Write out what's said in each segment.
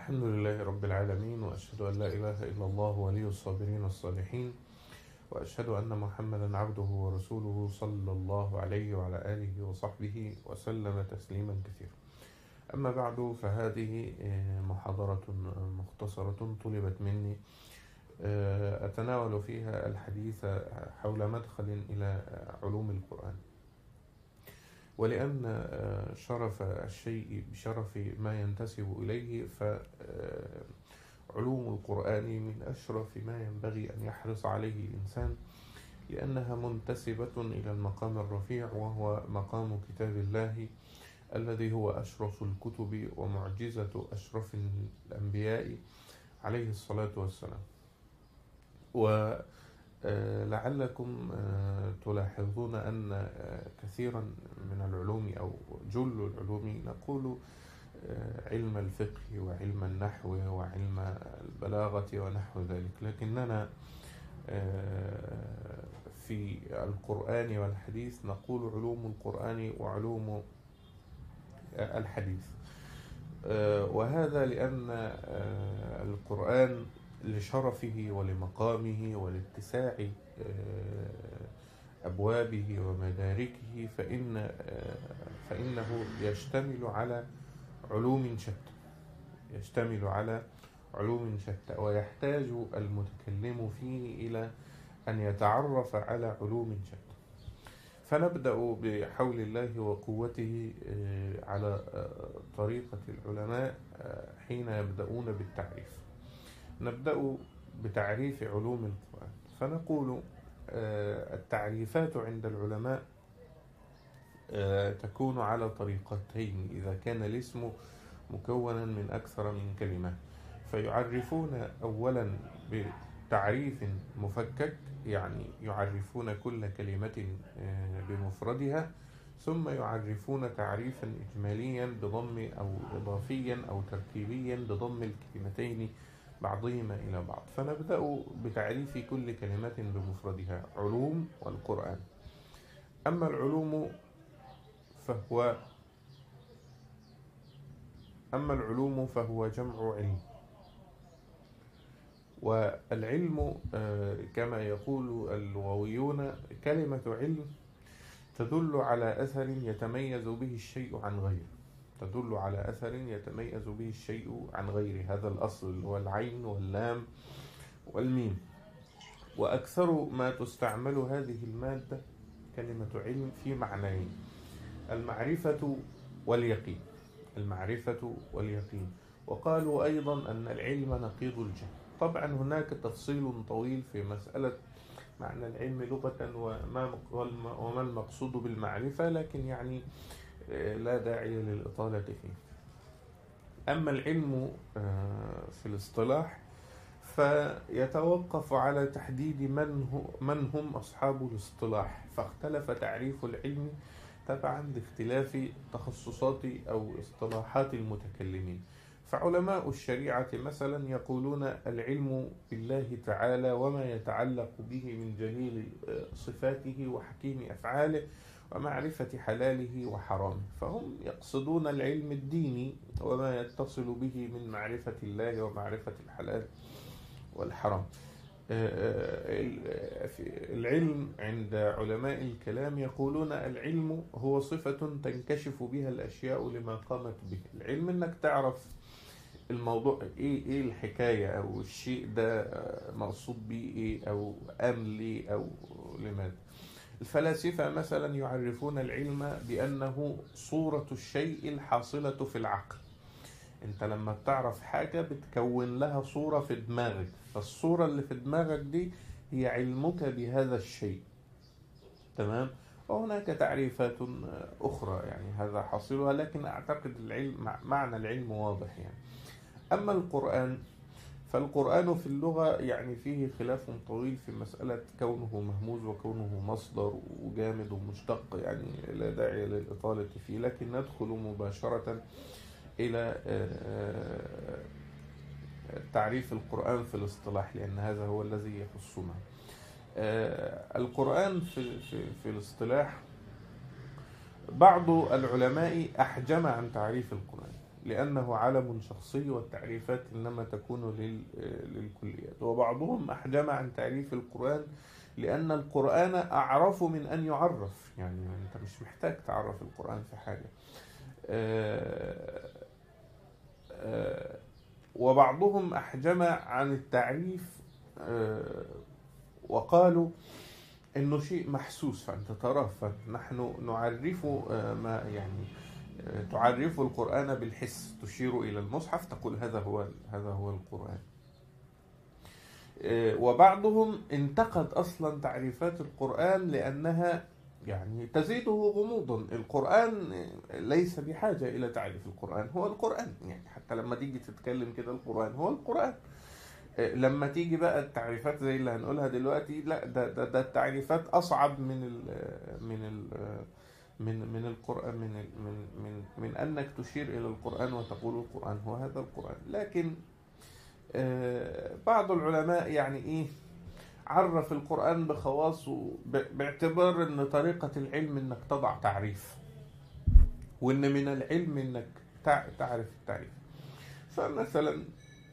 الحمد لله رب العالمين وأشهد أن لا إله إلا الله ولي الصابرين الصالحين وأشهد أن محمدا عبده ورسوله صلى الله عليه وعلى آله وصحبه وسلم تسليما كثيرا أما بعد فهذه محاضرة مختصرة طلبت مني أتناول فيها الحديث حول مدخل إلى علوم القرآن ولأن شرف الشيء بشرف ما ينتسب إليه فعلوم القرآن من أشرف ما ينبغي أن يحرص عليه الإنسان لأنها منتسبة إلى المقام الرفيع وهو مقام كتاب الله الذي هو أشرف الكتب ومعجزة أشرف الأنبياء عليه الصلاة والسلام ولعلكم تلاحظون أن كثيرا من العلوم أو جل العلوم نقول علم الفقه وعلم النحو وعلم البلاغة ونحو ذلك لكننا في القرآن والحديث نقول علوم القرآن وعلوم الحديث وهذا لأن القرآن لشرفه ولمقامه ولاتساع أبوابه ومداركه فإن فإنه يشتمل على علوم شتى يشتمل على علوم شتى ويحتاج المتكلم فيه إلى أن يتعرف على علوم شتى فنبدأ بحول الله وقوته على طريقة العلماء حين يبدأون بالتعريف نبدأ بتعريف علوم القرآن فنقول التعريفات عند العلماء تكون على طريقتين إذا كان الاسم مكونا من أكثر من كلمة فيعرفون أولا بتعريف مفكك يعني يعرفون كل كلمة بمفردها ثم يعرفون تعريفا إجماليا بضم أو إضافيا أو تركيبيا بضم الكلمتين بعضهما إلى بعض فنبدأ بتعريف كل كلمة بمفردها علوم والقرآن أما العلوم فهو أما العلوم فهو جمع علم والعلم كما يقول اللغويون كلمة علم تدل على أثر يتميز به الشيء عن غيره تدل على أثر يتميز به الشيء عن غيره هذا الأصل اللي هو العين واللام والميم وأكثر ما تستعمل هذه المادة كلمة علم في معنيين المعرفة واليقين المعرفة واليقين وقالوا أيضا أن العلم نقيض الجهل طبعا هناك تفصيل طويل في مسألة معنى العلم لغة وما, وما المقصود بالمعرفة لكن يعني لا داعي للإطالة فيه أما العلم في الاصطلاح فيتوقف على تحديد من, هو من هم أصحاب الاصطلاح فاختلف تعريف العلم تبعا لاختلاف تخصصات أو اصطلاحات المتكلمين فعلماء الشريعة مثلا يقولون العلم بالله تعالى وما يتعلق به من جليل صفاته وحكيم أفعاله ومعرفة حلاله وحرامه فهم يقصدون العلم الديني وما يتصل به من معرفة الله ومعرفة الحلال والحرام العلم عند علماء الكلام يقولون العلم هو صفة تنكشف بها الأشياء لما قامت به العلم أنك تعرف الموضوع ايه ايه الحكايه او الشيء ده مقصود بيه ايه او ام ليه او لماذا الفلاسفة مثلا يعرفون العلم بأنه صورة الشيء الحاصلة في العقل انت لما بتعرف حاجة بتكون لها صورة في دماغك فالصورة اللي في دماغك دي هي علمك بهذا الشيء تمام وهناك تعريفات أخرى يعني هذا حاصلها لكن أعتقد العلم معنى العلم واضح يعني أما القرآن فالقرآن في اللغة يعني فيه خلاف طويل في مسألة كونه مهموز وكونه مصدر وجامد ومشتق يعني لا داعي للإطالة فيه لكن ندخل مباشرة إلى تعريف القرآن في الاصطلاح لأن هذا هو الذي يخصنا القرآن في, في, في الاصطلاح بعض العلماء أحجم عن تعريف القرآن لأنه علم شخصي والتعريفات إنما تكون للكليات وبعضهم أحجم عن تعريف القرآن لأن القرآن أعرف من أن يعرف يعني أنت مش محتاج تعرف القرآن في حاجة وبعضهم أحجم عن التعريف وقالوا انه شيء محسوس فانت تراه فنحن نعرف ما يعني تعرف القرآن بالحس تشير إلى المصحف تقول هذا هو هذا هو القرآن وبعضهم انتقد أصلا تعريفات القرآن لأنها يعني تزيده غموضا القرآن ليس بحاجة إلى تعريف القرآن هو القرآن يعني حتى لما تيجي تتكلم كده القرآن هو القرآن لما تيجي بقى التعريفات زي اللي هنقولها دلوقتي لا ده ده, ده التعريفات أصعب من ال من ال من من القرآن من من من من أنك تشير إلى القرآن وتقول القرآن هو هذا القرآن لكن بعض العلماء يعني إيه عرف القرآن بخواصه باعتبار أن طريقة العلم أنك تضع تعريف وأن من العلم أنك تعرف التعريف فمثلا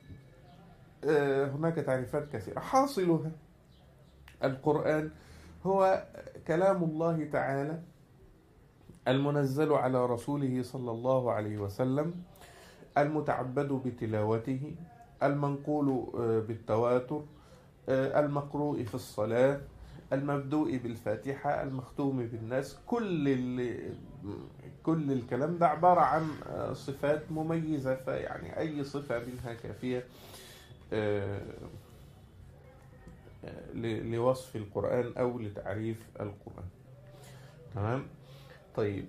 هناك تعريفات كثيرة حاصلها القرآن هو كلام الله تعالى المنزل على رسوله صلى الله عليه وسلم المتعبد بتلاوته المنقول بالتواتر المقروء في الصلاة المبدوء بالفاتحة المختوم بالناس كل كل الكلام ده عبارة عن صفات مميزة فيعني أي صفة منها كافية لوصف القرآن أو لتعريف القرآن تمام طيب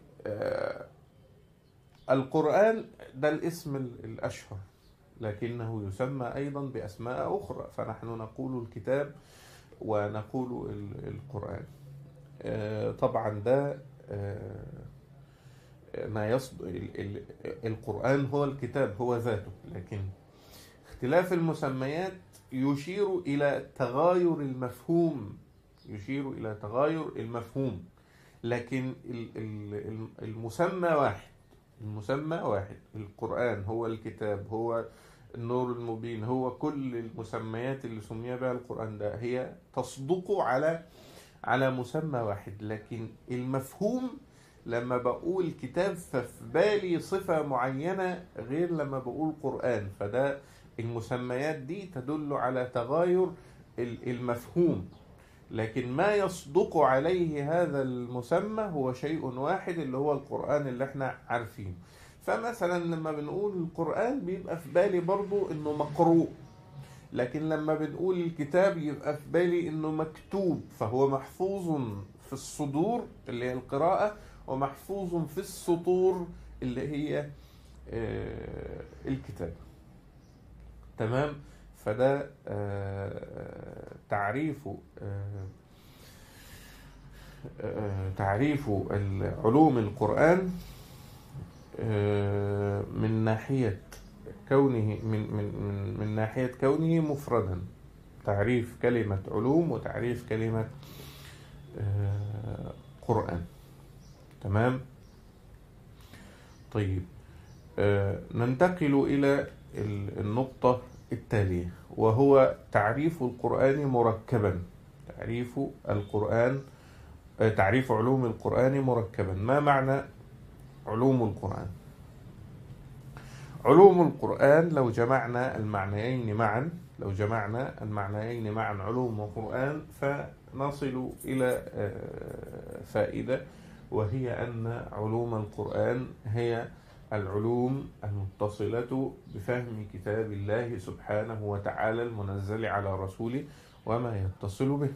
القرآن ده الاسم الأشهر لكنه يسمى أيضا بأسماء أخرى فنحن نقول الكتاب ونقول القرآن طبعا ده ما يصد القرآن هو الكتاب هو ذاته لكن اختلاف المسميات يشير إلى تغاير المفهوم يشير إلى تغاير المفهوم لكن المسمى واحد المسمى واحد القرآن هو الكتاب هو النور المبين هو كل المسميات اللي سمي بها القرآن ده هي تصدق على على مسمى واحد لكن المفهوم لما بقول كتاب ففي بالي صفة معينة غير لما بقول قرآن فده المسميات دي تدل على تغاير المفهوم لكن ما يصدق عليه هذا المسمى هو شيء واحد اللي هو القرآن اللي احنا عارفينه فمثلا لما بنقول القرآن بيبقى في بالي برضو انه مقروء لكن لما بنقول الكتاب يبقى في بالي انه مكتوب فهو محفوظ في الصدور اللي هي القراءة ومحفوظ في السطور اللي هي الكتاب تمام فده تعريف تعريف علوم القرآن من ناحية كونه من من من من ناحية كونه مفردا تعريف كلمة علوم وتعريف كلمة قرآن تمام طيب ننتقل إلى النقطة التالية وهو تعريف القرآن مركبا تعريف القرآن تعريف علوم القرآن مركبا ما معنى علوم القرآن علوم القرآن لو جمعنا المعنيين معا لو جمعنا المعنيين معا علوم وقرآن فنصل إلى فائدة وهي أن علوم القرآن هي العلوم المتصلة بفهم كتاب الله سبحانه وتعالى المنزل على رسوله وما يتصل به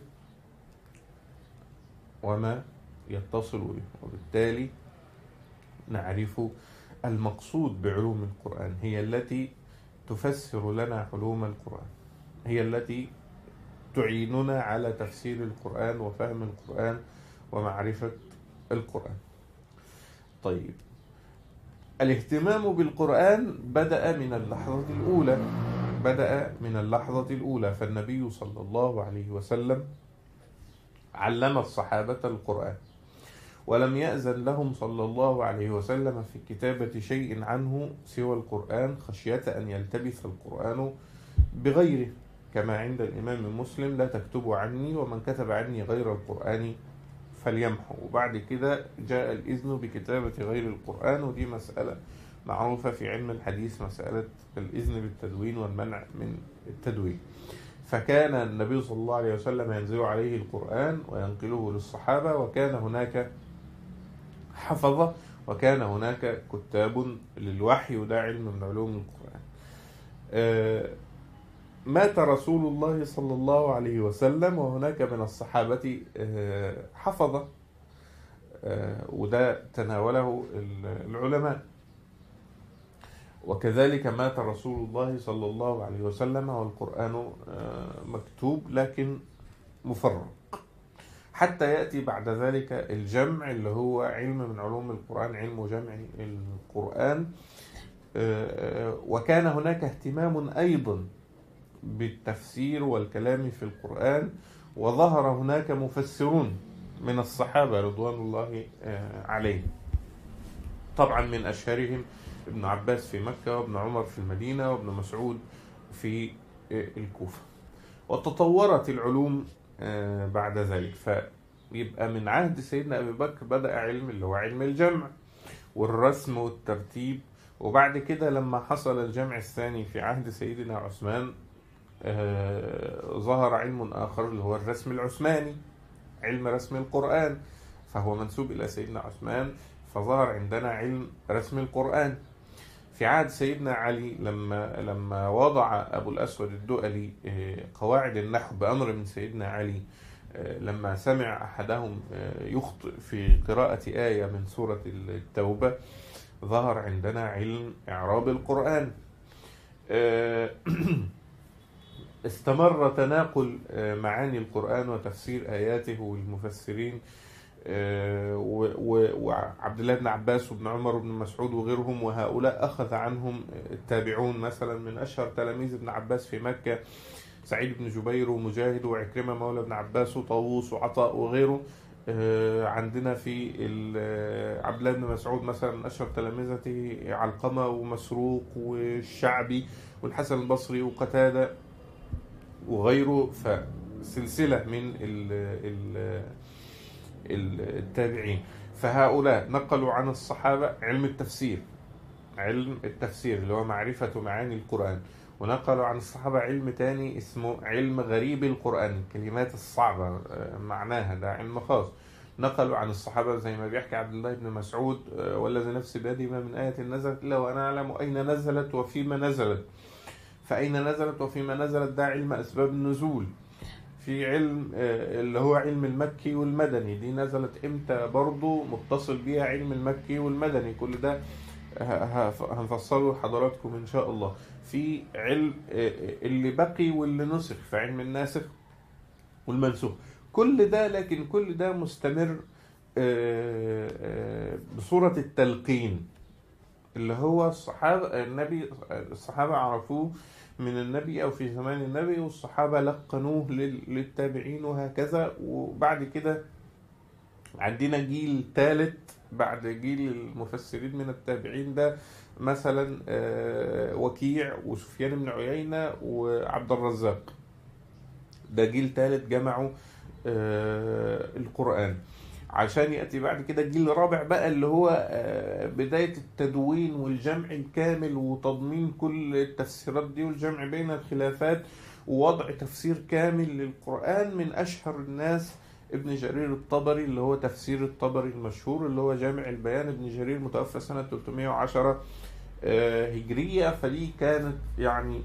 وما يتصل به وبالتالي نعرف المقصود بعلوم القرآن هي التي تفسر لنا علوم القرآن هي التي تعيننا على تفسير القرآن وفهم القرآن ومعرفة القرآن طيب الاهتمام بالقرآن بدأ من اللحظة الأولى بدأ من اللحظة الأولى فالنبي صلى الله عليه وسلم علم الصحابة القرآن ولم يأذن لهم صلى الله عليه وسلم في كتابة شيء عنه سوى القرآن خشية أن يلتبس القرآن بغيره كما عند الإمام مسلم لا تكتبوا عني ومن كتب عني غير القرآن فليمحو وبعد كده جاء الإذن بكتابة غير القرآن ودي مسألة معروفة في علم الحديث مسألة الإذن بالتدوين والمنع من التدوين فكان النبي صلى الله عليه وسلم ينزل عليه القرآن وينقله للصحابة وكان هناك حفظة وكان هناك كتاب للوحي وده علم من علوم القرآن آه، مات رسول الله صلى الله عليه وسلم وهناك من الصحابة آه، حفظة آه، وده تناوله العلماء وكذلك مات رسول الله صلى الله عليه وسلم والقرآن مكتوب لكن مفرق حتى يأتي بعد ذلك الجمع اللي هو علم من علوم القرآن علم جمع القرآن وكان هناك اهتمام أيضا بالتفسير والكلام في القرآن وظهر هناك مفسرون من الصحابة رضوان الله عليهم طبعا من أشهرهم ابن عباس في مكة وابن عمر في المدينة وابن مسعود في الكوفة وتطورت العلوم بعد ذلك فيبقى من عهد سيدنا أبي بكر بدأ علم اللي هو علم الجمع والرسم والترتيب وبعد كده لما حصل الجمع الثاني في عهد سيدنا عثمان ظهر علم آخر اللي هو الرسم العثماني علم رسم القرآن فهو منسوب إلى سيدنا عثمان فظهر عندنا علم رسم القرآن في عهد سيدنا علي لما لما وضع أبو الأسود الدؤلي قواعد النحو بأمر من سيدنا علي لما سمع أحدهم يخطئ في قراءة آية من سورة التوبة ظهر عندنا علم إعراب القرآن استمر تناقل معاني القرآن وتفسير آياته والمفسرين وعبد الله بن عباس وابن عمر وابن مسعود وغيرهم وهؤلاء أخذ عنهم التابعون مثلا من أشهر تلاميذ ابن عباس في مكة سعيد بن جبير ومجاهد وعكرمة مولى ابن عباس وطاووس وعطاء وغيره عندنا في عبد الله بن مسعود مثلا من أشهر تلامذته علقمة ومسروق والشعبي والحسن البصري وقتادة وغيره فسلسلة من ال ال التابعين فهؤلاء نقلوا عن الصحابة علم التفسير علم التفسير اللي هو معرفة معاني القرآن ونقلوا عن الصحابة علم تاني اسمه علم غريب القرآن الكلمات الصعبة معناها ده علم خاص نقلوا عن الصحابة زي ما بيحكي عبد الله بن مسعود والذي نفسي بيدي ما من آية نزلت إلا وأنا أعلم أين نزلت وفيما نزلت فأين نزلت وفيما نزلت ده علم أسباب النزول في علم اللي هو علم المكي والمدني دي نزلت امتى برضو متصل بيها علم المكي والمدني كل ده هنفصله لحضراتكم ان شاء الله في علم اللي بقي واللي نسخ في علم الناسخ والمنسوخ كل ده لكن كل ده مستمر بصورة التلقين اللي هو الصحابة النبي الصحابة عرفوه من النبي أو في زمان النبي والصحابة لقنوه للتابعين وهكذا وبعد كده عندنا جيل ثالث بعد جيل المفسرين من التابعين ده مثلا وكيع وسفيان بن عيينة وعبد الرزاق ده جيل ثالث جمعوا القرآن عشان يأتي بعد كده الجيل الرابع بقى اللي هو بداية التدوين والجمع الكامل وتضمين كل التفسيرات دي والجمع بين الخلافات ووضع تفسير كامل للقرآن من أشهر الناس ابن جرير الطبري اللي هو تفسير الطبري المشهور اللي هو جامع البيان ابن جرير متوفى سنة 310 هجرية فدي كانت يعني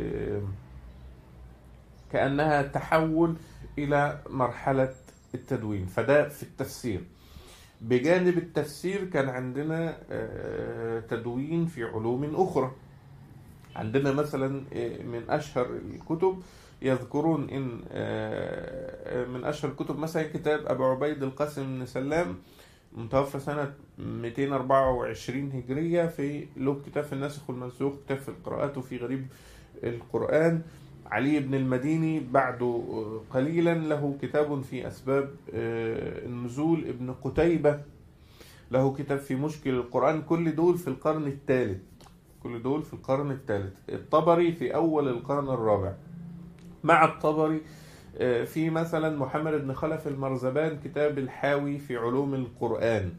كأنها تحول إلى مرحلة التدوين فده في التفسير بجانب التفسير كان عندنا تدوين في علوم أخرى عندنا مثلا من أشهر الكتب يذكرون إن من أشهر الكتب مثلا كتاب أبو عبيد القاسم بن سلام متوفى سنة 224 هجرية في له كتاب في الناسخ والمنسوخ كتاب في القراءات وفي غريب القرآن علي بن المديني بعد قليلا له كتاب في أسباب النزول ابن قتيبة له كتاب في مشكل القرآن كل دول في القرن الثالث كل دول في القرن الثالث الطبري في أول القرن الرابع مع الطبري في مثلا محمد بن خلف المرزبان كتاب الحاوي في علوم القرآن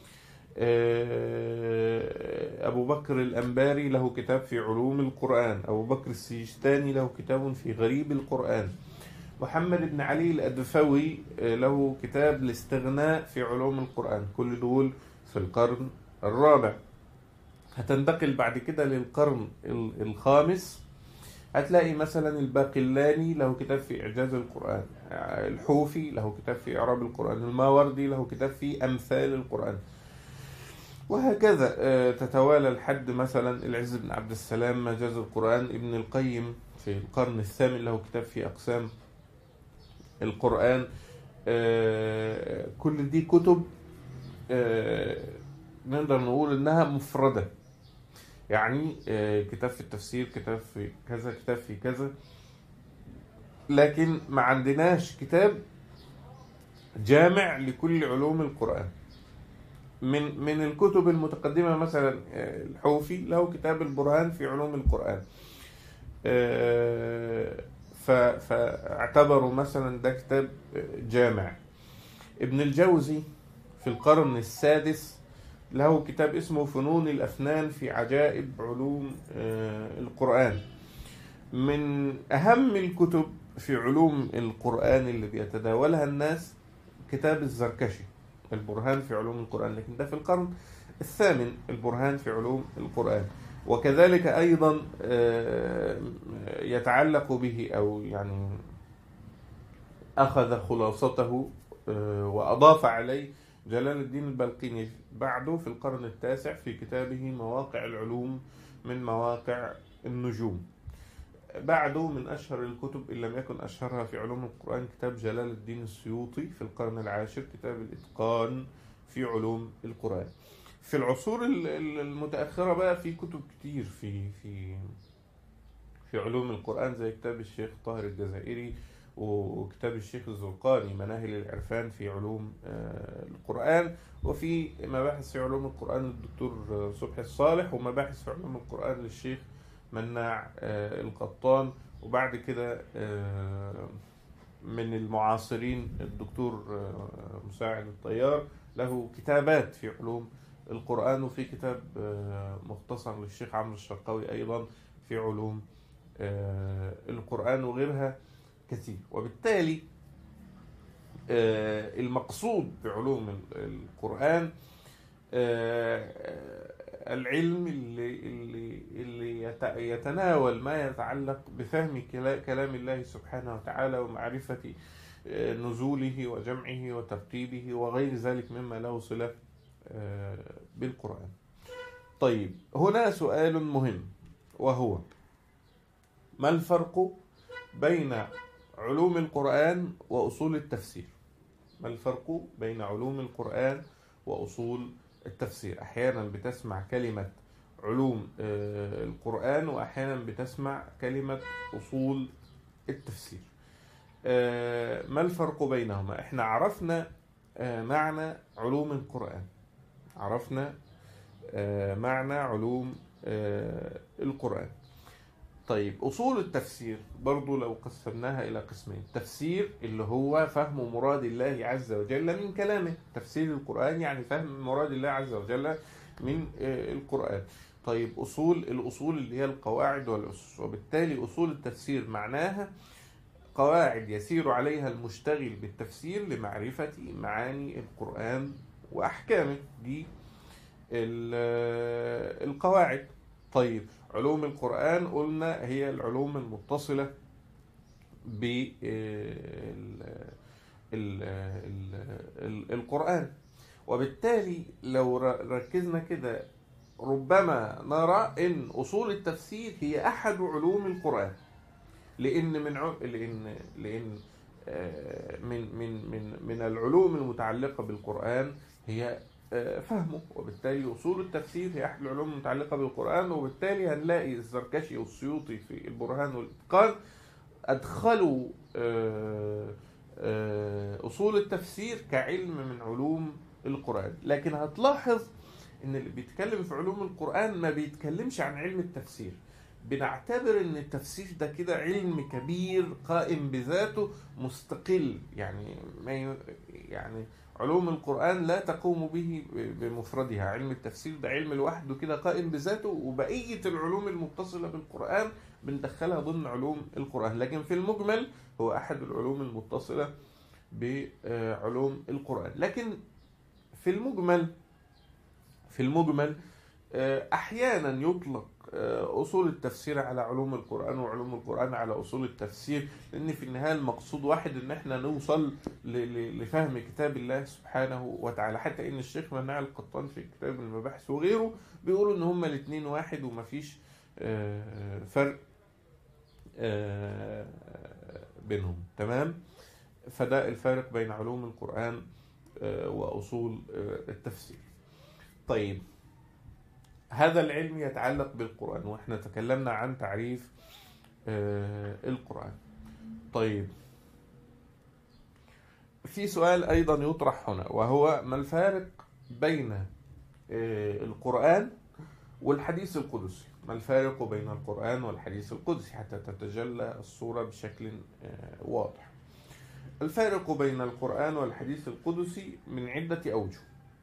أبو بكر الأنباري له كتاب في علوم القرآن أبو بكر السيستاني له كتاب في غريب القرآن محمد بن علي الأدفوي له كتاب الاستغناء في علوم القرآن كل دول في القرن الرابع هتنتقل بعد كده للقرن الخامس هتلاقي مثلا الباقلاني له كتاب في إعجاز القرآن الحوفي له كتاب في إعراب القرآن الماوردي له كتاب في أمثال القرآن وهكذا تتوالى الحد مثلا العز بن عبد السلام مجاز القرآن ابن القيم في القرن الثامن له كتاب في أقسام القرآن كل دي كتب نقدر نقول إنها مفردة يعني كتاب في التفسير كتاب في كذا كتاب في كذا لكن ما عندناش كتاب جامع لكل علوم القرآن من من الكتب المتقدمة مثلا الحوفي له كتاب البرهان في علوم القرآن فاعتبروا مثلا ده كتاب جامع ابن الجوزي في القرن السادس له كتاب اسمه فنون الأفنان في عجائب علوم القرآن من أهم الكتب في علوم القرآن اللي بيتداولها الناس كتاب الزركشي البرهان في علوم القرآن لكن ده في القرن الثامن البرهان في علوم القرآن وكذلك أيضا يتعلق به أو يعني أخذ خلاصته وأضاف عليه جلال الدين البلقيني بعده في القرن التاسع في كتابه مواقع العلوم من مواقع النجوم بعده من أشهر الكتب إن لم يكن أشهرها في علوم القرآن كتاب جلال الدين السيوطي في القرن العاشر كتاب الإتقان في علوم القرآن في العصور المتأخرة بقى في كتب كتير في في في علوم القرآن زي كتاب الشيخ طاهر الجزائري وكتاب الشيخ الزرقاني مناهل العرفان في علوم القرآن وفي مباحث في علوم القرآن الدكتور صبحي الصالح ومباحث في علوم القرآن للشيخ مناع القطان وبعد كده من المعاصرين الدكتور مساعد الطيار له كتابات في علوم القرآن وفي كتاب مختصر للشيخ عمرو الشرقاوي أيضا في علوم القرآن وغيرها كثير وبالتالي المقصود بعلوم القرآن العلم اللي, اللي, اللي يتناول ما يتعلق بفهم كلام الله سبحانه وتعالى ومعرفة نزوله وجمعه وترتيبه وغير ذلك مما له صلة بالقرآن طيب هنا سؤال مهم وهو ما الفرق بين علوم القرآن وأصول التفسير ما الفرق بين علوم القرآن وأصول التفسير أحيانا بتسمع كلمة علوم القرآن وأحيانا بتسمع كلمة أصول التفسير ما الفرق بينهما احنا عرفنا معنى علوم القرآن عرفنا معنى علوم القرآن طيب أصول التفسير برضو لو قسمناها إلى قسمين تفسير اللي هو فهم مراد الله عز وجل من كلامه تفسير القرآن يعني فهم مراد الله عز وجل من القرآن طيب أصول الأصول اللي هي القواعد والأسس وبالتالي أصول التفسير معناها قواعد يسير عليها المشتغل بالتفسير لمعرفة معاني القرآن وأحكامه دي القواعد طيب علوم القرآن قلنا هي العلوم المتصلة بالقرآن وبالتالي لو ركزنا كده ربما نرى ان اصول التفسير هي احد علوم القرآن لان من ع... لان لان من من من من العلوم المتعلقة بالقرآن هي فهمه وبالتالي أصول التفسير هي أحد العلوم المتعلقة بالقرآن وبالتالي هنلاقي الزركشي والسيوطي في البرهان والإتقان أدخلوا آه، آه، أصول التفسير كعلم من علوم القرآن لكن هتلاحظ إن اللي بيتكلم في علوم القرآن ما بيتكلمش عن علم التفسير بنعتبر ان التفسير ده كده علم كبير قائم بذاته مستقل يعني ما ي- يعني علوم القرآن لا تقوم به بمفردها علم التفسير ده علم لوحده كده قائم بذاته وبقية العلوم المتصلة بالقرآن بندخلها ضمن علوم القرآن لكن في المجمل هو أحد العلوم المتصلة بعلوم القرآن لكن في المجمل في المجمل آه، أحيانا يطلق آه، أصول التفسير على علوم القرآن وعلوم القرآن على أصول التفسير لأن في النهاية المقصود واحد إن إحنا نوصل ل- ل- لفهم كتاب الله سبحانه وتعالى حتى إن الشيخ مناع القطان في كتاب المباحث وغيره بيقولوا إن هما الاتنين واحد ومفيش آه، فرق آه، بينهم تمام فده الفارق بين علوم القرآن آه، وأصول آه، التفسير طيب هذا العلم يتعلق بالقرآن واحنا تكلمنا عن تعريف آه، القرآن طيب في سؤال أيضا يطرح هنا وهو ما الفارق بين آه، القرآن والحديث القدسي ما الفارق بين القرآن والحديث القدسي حتى تتجلى الصورة بشكل آه، واضح الفارق بين القرآن والحديث القدسي من عدة أوجه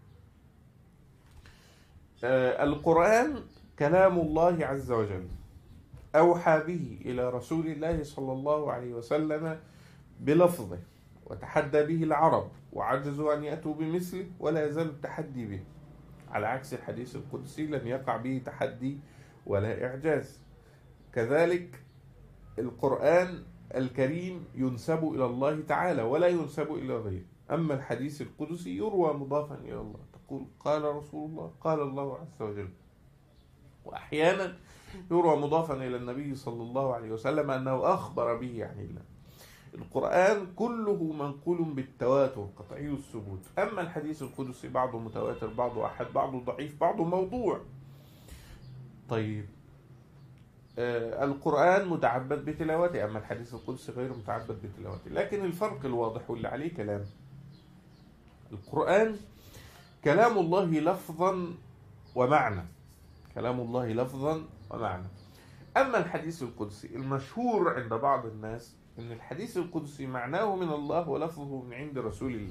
آه، القرآن كلام الله عز وجل أوحى به إلى رسول الله صلى الله عليه وسلم بلفظه وتحدى به العرب وعجزوا أن يأتوا بمثله ولا يزال التحدي به على عكس الحديث القدسي لم يقع به تحدي ولا إعجاز كذلك القرآن الكريم ينسب إلى الله تعالى ولا ينسب إلى غيره أما الحديث القدسي يروى مضافا إلى الله تقول قال رسول الله قال الله عز وجل وأحيانا يروى مضافا إلى النبي صلى الله عليه وسلم أنه أخبر به عن الله القرآن كله منقول بالتواتر قطعي الثبوت أما الحديث القدسي بعضه متواتر بعضه أحد بعضه ضعيف بعضه موضوع طيب آه القرآن متعبد بتلاوته أما الحديث القدسي غير متعبد بتلاوته لكن الفرق الواضح واللي عليه كلام القرآن كلام الله لفظا ومعنى كلام الله لفظا ومعنى أما الحديث القدسي المشهور عند بعض الناس أن الحديث القدسي معناه من الله ولفظه من عند رسول الله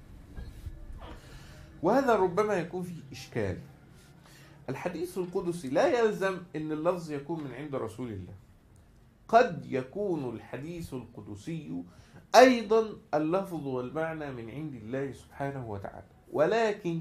وهذا ربما يكون فيه إشكال الحديث القدسي لا يلزم أن اللفظ يكون من عند رسول الله قد يكون الحديث القدسي أيضا اللفظ والمعنى من عند الله سبحانه وتعالى ولكن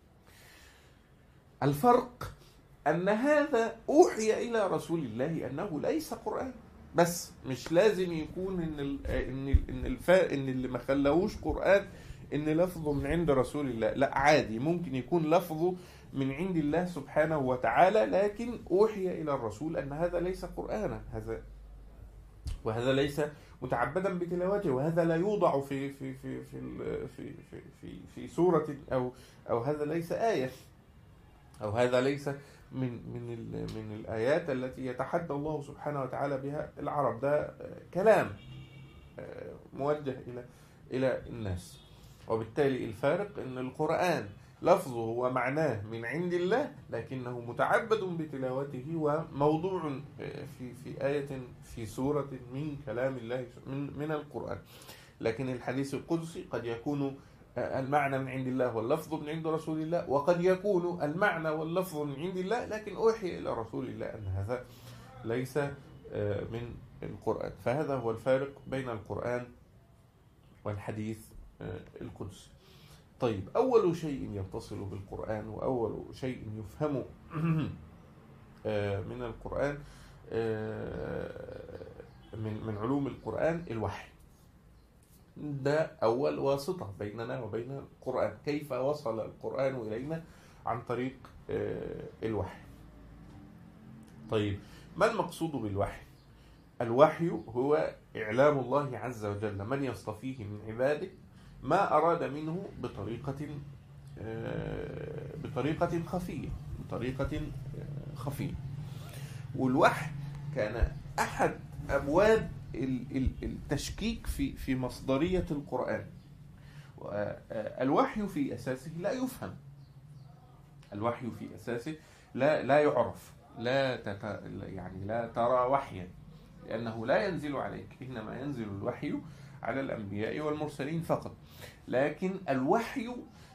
الفرق أن هذا أوحي إلى رسول الله أنه ليس قرآن بس مش لازم يكون إن ال إن ال إن الفا إن اللي ما خلاهوش قرآن إن لفظه من عند رسول الله لا عادي ممكن يكون لفظه من عند الله سبحانه وتعالى لكن أوحي إلى الرسول أن هذا ليس قرآنا هذا وهذا ليس متعبدا بتلاوته وهذا لا يوضع في في في في ال- في في في, في سورة أو أو هذا ليس آية أو هذا ليس من من ال- من الآيات التي يتحدى الله سبحانه وتعالى بها العرب ده آه، كلام آه، موجه إلى إلى الناس وبالتالي الفارق أن القرآن لفظه ومعناه من عند الله لكنه متعبد بتلاوته وموضوع آه، في في آية في سورة من كلام الله من من القرآن لكن الحديث القدسي قد يكون المعنى من عند الله واللفظ من عند رسول الله وقد يكون المعنى واللفظ من عند الله لكن أوحي إلى رسول الله أن هذا ليس آه، من القرآن فهذا هو الفارق بين القرآن والحديث آه، القدسي طيب أول شيء يتصل بالقرآن وأول شيء يفهم آه، من القرآن آه، من من علوم القرآن الوحي ده أول واسطة بيننا وبين القرآن كيف وصل القرآن إلينا عن طريق آه، الوحي طيب ما المقصود بالوحي الوحي هو إعلام الله عز وجل من يصطفيه من عباده ما أراد منه بطريقة آه، بطريقة خفية بطريقة آه، خفية والوحي كان أحد أبواب التشكيك في في مصدرية القرآن الوحي في أساسه لا يفهم الوحي في أساسه لا لا يعرف لا تت يعني لا ترى وحيا لأنه لا ينزل عليك إنما ينزل الوحي على الأنبياء والمرسلين فقط لكن الوحي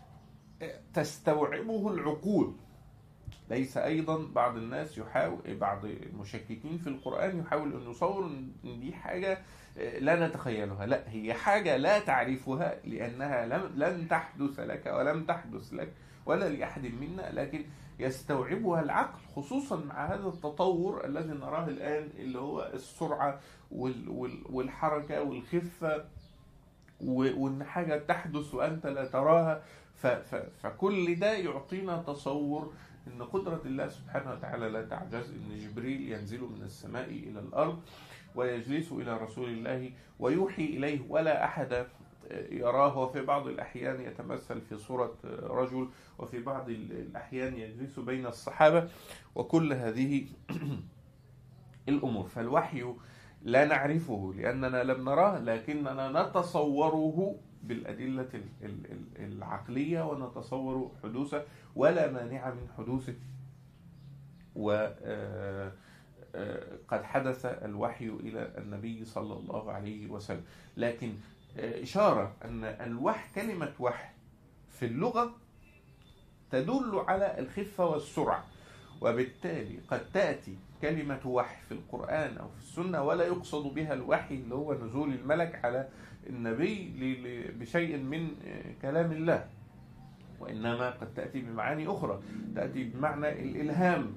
تستوعبه العقول ليس أيضا بعض الناس يحاول بعض المشككين في القرآن يحاول أن يصور أن دي حاجة لا نتخيلها لا هي حاجة لا تعرفها لأنها لم لن تحدث لك ولم تحدث لك ولا لأحد منا لكن يستوعبها العقل خصوصا مع هذا التطور الذي نراه الآن اللي هو السرعة والحركة والخفة وان حاجه تحدث وانت لا تراها فكل ده يعطينا تصور ان قدره الله سبحانه وتعالى لا تعجز ان جبريل ينزل من السماء الى الارض ويجلس الى رسول الله ويوحي اليه ولا احد يراه وفي بعض الأحيان يتمثل في صورة رجل وفي بعض الأحيان يجلس بين الصحابة وكل هذه الأمور فالوحي لا نعرفه لأننا لم نراه لكننا نتصوره بالأدلة العقلية ونتصور حدوثه ولا مانع من حدوثه وقد آه، آه، حدث الوحي إلى النبي صلى الله عليه وسلم لكن آه، إشارة أن الوحي كلمة وحي في اللغة تدل على الخفة والسرعة وبالتالي قد تأتي كلمة وحي في القرآن أو في السنة ولا يقصد بها الوحي اللي هو نزول الملك على النبي بشيء من كلام الله وإنما قد تأتي بمعاني أخرى تأتي بمعنى الإلهام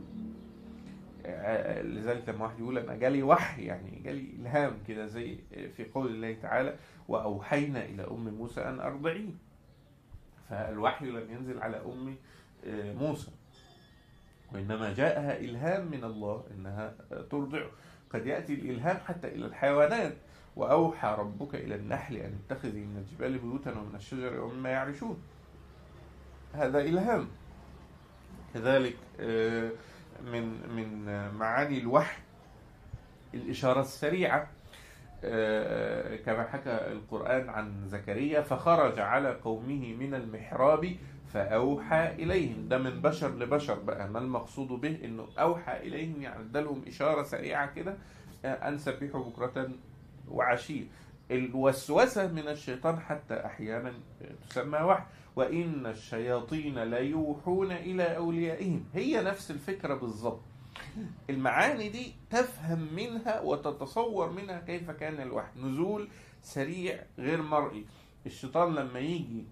لذلك لما واحد يقول أنا جالي وحي يعني جالي إلهام كده زي في قول الله تعالى وأوحينا إلى أم موسى أن أرضعيه فالوحي لم ينزل على أم موسى وإنما جاءها إلهام من الله إنها ترضع قد يأتي الإلهام حتى إلى الحيوانات وأوحى ربك إلى النحل أن اتخذي من الجبال بيوتا ومن الشجر ومما يعرشون هذا إلهام كذلك آه، من من معاني الوحي الإشارة السريعة آه، كما حكى القرآن عن زكريا فخرج على قومه من المحراب فأوحى إليهم ده من بشر لبشر بقى ما المقصود به إنه أوحى إليهم يعني ادالهم إشارة سريعة كده آه، أن سبحوا بكرة وعشية الوسوسة من الشيطان حتى أحيانا تسمى وحي وإن الشياطين ليوحون إلى أوليائهم هي نفس الفكرة بالضبط المعاني دي تفهم منها وتتصور منها كيف كان الوحي نزول سريع غير مرئي الشيطان لما يجي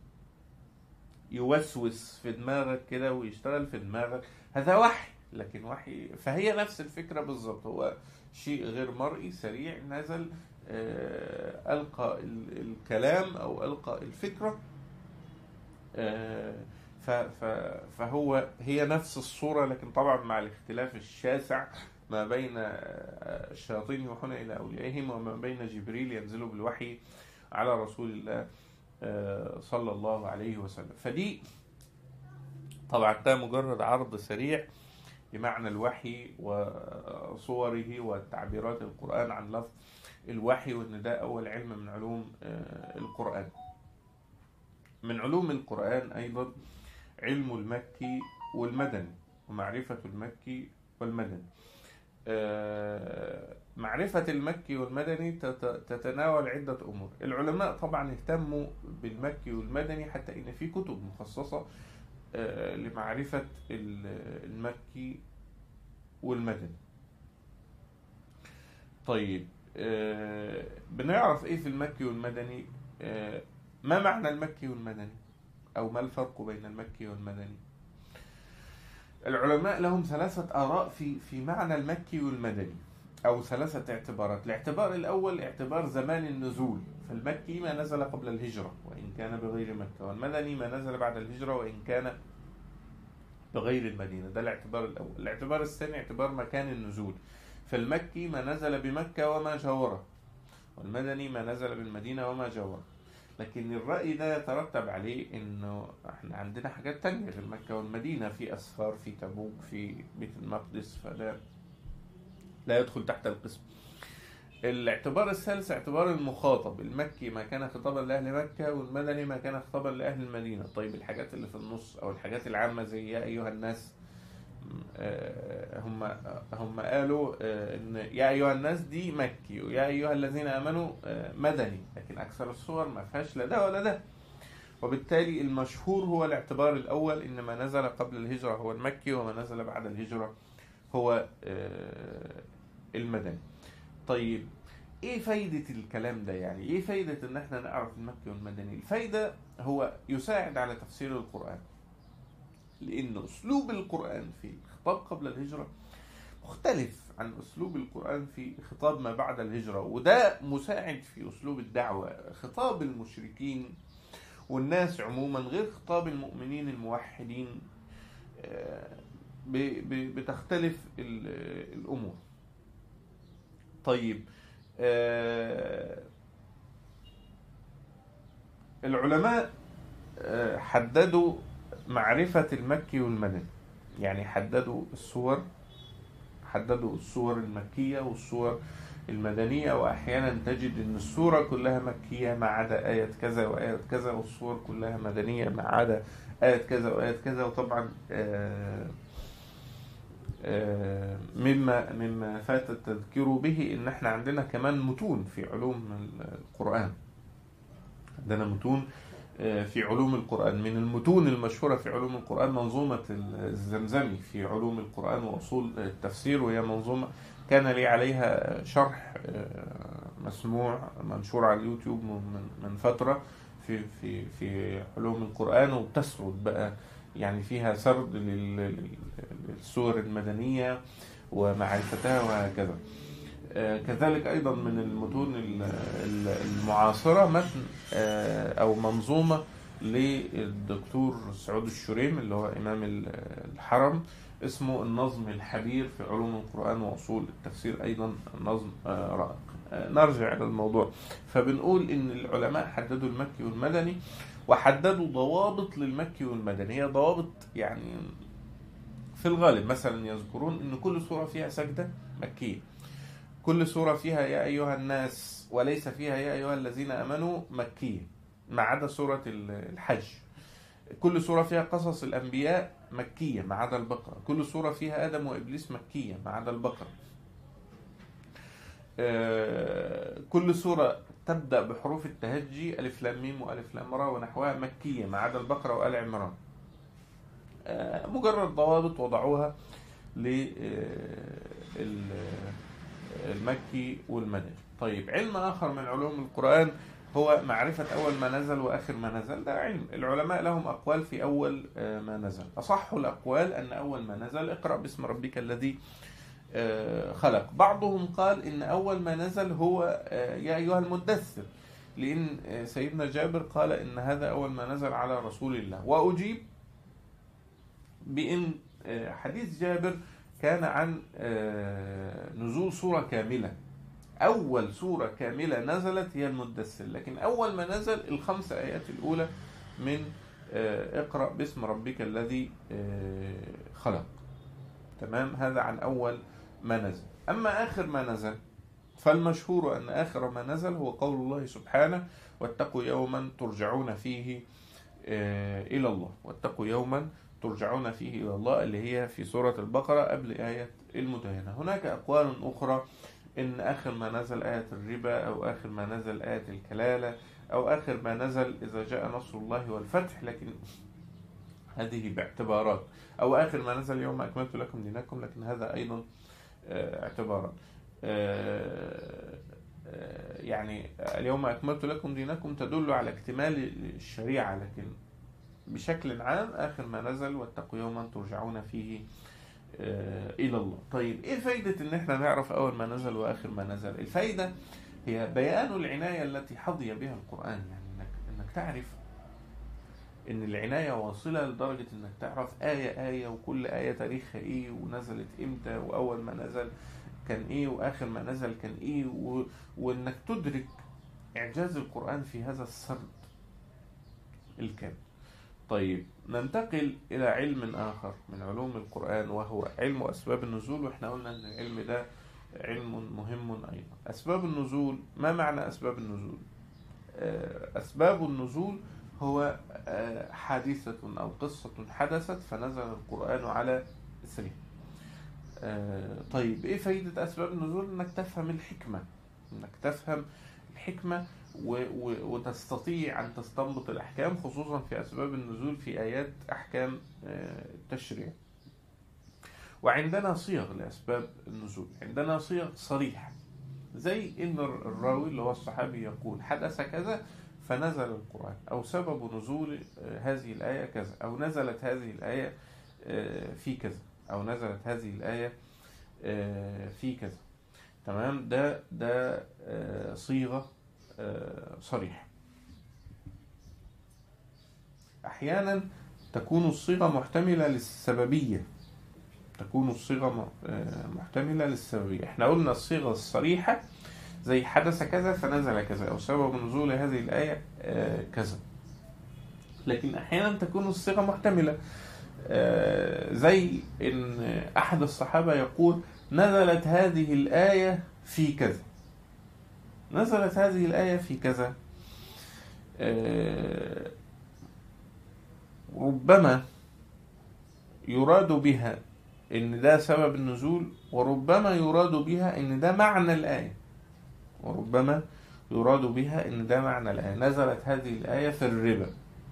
يوسوس في دماغك كده ويشتغل في دماغك هذا وحي لكن وحي فهي نفس الفكرة بالظبط هو شيء غير مرئي سريع نزل آه، ألقى الكلام أو ألقى الفكرة آه، فهو هي نفس الصورة لكن طبعا مع الاختلاف الشاسع ما بين آه، الشياطين يوحون إلى أوليائهم وما بين جبريل ينزل بالوحي على رسول الله آه، صلى الله عليه وسلم فدي طبعا ده مجرد عرض سريع لمعنى الوحي وصوره وتعبيرات القرآن عن لفظ الوحي وان ده اول علم من علوم آه، القرآن من علوم القرآن ايضا علم المكي والمدني ومعرفة المكي والمدني آه، معرفة المكي والمدني تتناول عدة أمور العلماء طبعا اهتموا بالمكي والمدني حتى إن في كتب مخصصة آه، لمعرفة المكي والمدني طيب آه، بنعرف ايه في المكي والمدني ما معنى المكي والمدني او ما الفرق بين المكي والمدني العلماء لهم ثلاثة آراء في في معنى المكي والمدني أو ثلاثة اعتبارات الاعتبار الأول اعتبار زمان النزول فالمكي ما نزل قبل الهجرة وإن كان بغير مكة والمدني ما نزل بعد الهجرة وإن كان بغير المدينة ده الاعتبار الأول الاعتبار الثاني اعتبار مكان النزول فالمكي ما نزل بمكة وما جاوره والمدني ما نزل بالمدينة وما جاوره لكن الرأي ده يترتب عليه انه احنا عندنا حاجات تانية غير مكة والمدينة في اسفار في تبوك في بيت المقدس فده لا يدخل تحت القسم الاعتبار الثالث اعتبار المخاطب المكي ما كان خطابا لأهل مكة والمدني ما كان خطابا لأهل المدينة طيب الحاجات اللي في النص أو الحاجات العامة زي يا أيها الناس آه، هم هم قالوا آه، ان يا ايها الناس دي مكي ويا ايها الذين امنوا آه، مدني لكن اكثر الصور ما فيهاش لا ده ولا ده وبالتالي المشهور هو الاعتبار الاول ان ما نزل قبل الهجره هو المكي وما نزل بعد الهجره هو المدني طيب ايه فايدة الكلام ده يعني ايه فايدة ان احنا نعرف المكي والمدني الفايدة هو يساعد على تفسير القرآن لأن أسلوب القرآن في الخطاب قبل الهجرة مختلف عن أسلوب القرآن في خطاب ما بعد الهجرة وده مساعد في أسلوب الدعوة خطاب المشركين والناس عموما غير خطاب المؤمنين الموحدين آه، بتختلف الأمور طيب آه، العلماء آه، حددوا معرفة المكي والمدني يعني حددوا الصور حددوا الصور المكية والصور المدنية وأحيانا تجد أن الصورة كلها مكية ما عدا آية كذا وآية كذا والصور كلها مدنية ما عدا آية كذا وآية كذا وطبعا آه، آه، مما مما فات التذكير به ان احنا عندنا كمان متون في علوم القرآن عندنا متون آه، في علوم القرآن من المتون المشهورة في علوم القرآن منظومة الزمزمي في علوم القرآن وأصول التفسير وهي منظومة كان لي عليها شرح آه، مسموع منشور على اليوتيوب من فترة في في في علوم القرآن وبتسرد بقى يعني فيها سرد للسور المدنية ومعرفتها وهكذا آه، كذلك أيضا من المتون المعاصرة متن آه، أو منظومة للدكتور سعود الشريم اللي هو إمام الحرم اسمه النظم الحبير في علوم القرآن وأصول التفسير أيضا نظم آه، رائق نرجع إلى الموضوع فبنقول إن العلماء حددوا المكي والمدني وحددوا ضوابط للمكي والمدني هي ضوابط يعني في الغالب مثلا يذكرون ان كل سوره فيها سجده مكيه كل سوره فيها يا ايها الناس وليس فيها يا ايها الذين امنوا مكيه ما عدا سوره الحج كل سوره فيها قصص الانبياء مكيه ما عدا البقره كل سوره فيها ادم وابليس مكيه ما عدا البقره آه، كل سوره تبدأ بحروف التهجي ألف لام ميم وألف لام را ونحوها مكية ما عدا البقرة وآل عمران آه، مجرد ضوابط وضعوها للمكي والمدني طيب علم آخر من علوم القرآن هو معرفة أول ما نزل وآخر ما نزل ده علم العلماء لهم أقوال في أول آه، ما نزل أصح الأقوال أن أول ما نزل اقرأ باسم ربك الذي آه، خلق بعضهم قال إن أول ما نزل هو آه، يا أيها المدثر لأن آه، سيدنا جابر قال إن هذا أول ما نزل على رسول الله وأجيب بإن حديث جابر كان عن نزول سورة كاملة أول سورة كاملة نزلت هي المدثر لكن أول ما نزل الخمس آيات الأولى من اقرأ باسم ربك الذي خلق تمام هذا عن أول ما نزل أما آخر ما نزل فالمشهور أن آخر ما نزل هو قول الله سبحانه واتقوا يوما ترجعون فيه آه، إلى الله واتقوا يوما ترجعون فيه إلى الله اللي هي في سورة البقرة قبل آية المتهنة هناك أقوال أخرى إن آخر ما نزل آية الربا أو آخر ما نزل آية الكلالة أو آخر ما نزل إذا جاء نصر الله والفتح لكن هذه باعتبارات أو آخر ما نزل يوم أكملت لكم دينكم لكن هذا أيضا آه، اعتبارا آه، آه، يعني اليوم أكملت لكم دينكم تدل على اكتمال الشريعة لكن بشكل عام آخر ما نزل واتقوا يوما ترجعون فيه إلى الله طيب إيه فايدة إن إحنا نعرف أول ما نزل وآخر ما نزل الفايدة هي بيان العناية التي حظي بها القرآن يعني إنك, إنك تعرف ان العناية واصلة لدرجة انك تعرف آية آية وكل آية تاريخها ايه ونزلت امتى واول ما نزل كان ايه واخر ما نزل كان ايه و... وانك تدرك اعجاز القرآن في هذا السرد الكامل طيب ننتقل إلى علم آخر من علوم القرآن وهو علم أسباب النزول وإحنا قلنا أن العلم ده علم مهم أيضا أسباب النزول ما معنى أسباب النزول آه، أسباب النزول هو آه، حادثة أو قصة حدثت فنزل القرآن على إثرها آه، طيب إيه فايدة أسباب النزول إنك تفهم الحكمة إنك تفهم الحكمة و و وتستطيع أن تستنبط الأحكام خصوصا في أسباب النزول في آيات أحكام التشريع وعندنا صيغ لأسباب النزول عندنا صيغ صريحة زي إن الراوي اللي هو الصحابي يقول حدث كذا فنزل القرآن أو سبب نزول هذه الآية كذا أو نزلت هذه الآية في كذا أو نزلت هذه الآية في كذا تمام ده ده صيغة صريحة أحيانا تكون الصيغة محتملة للسببية تكون الصيغة محتملة للسببية احنا قلنا الصيغة الصريحة زي حدث كذا فنزل كذا أو سبب نزول هذه الآية كذا لكن أحيانا تكون الصيغة محتملة زي إن أحد الصحابة يقول نزلت هذه الآية في كذا نزلت هذه الآية في كذا ربما يراد بها ان ده سبب النزول وربما يراد بها ان ده معنى الآية وربما يراد بها ان ده معنى الآية نزلت هذه الآية في الربا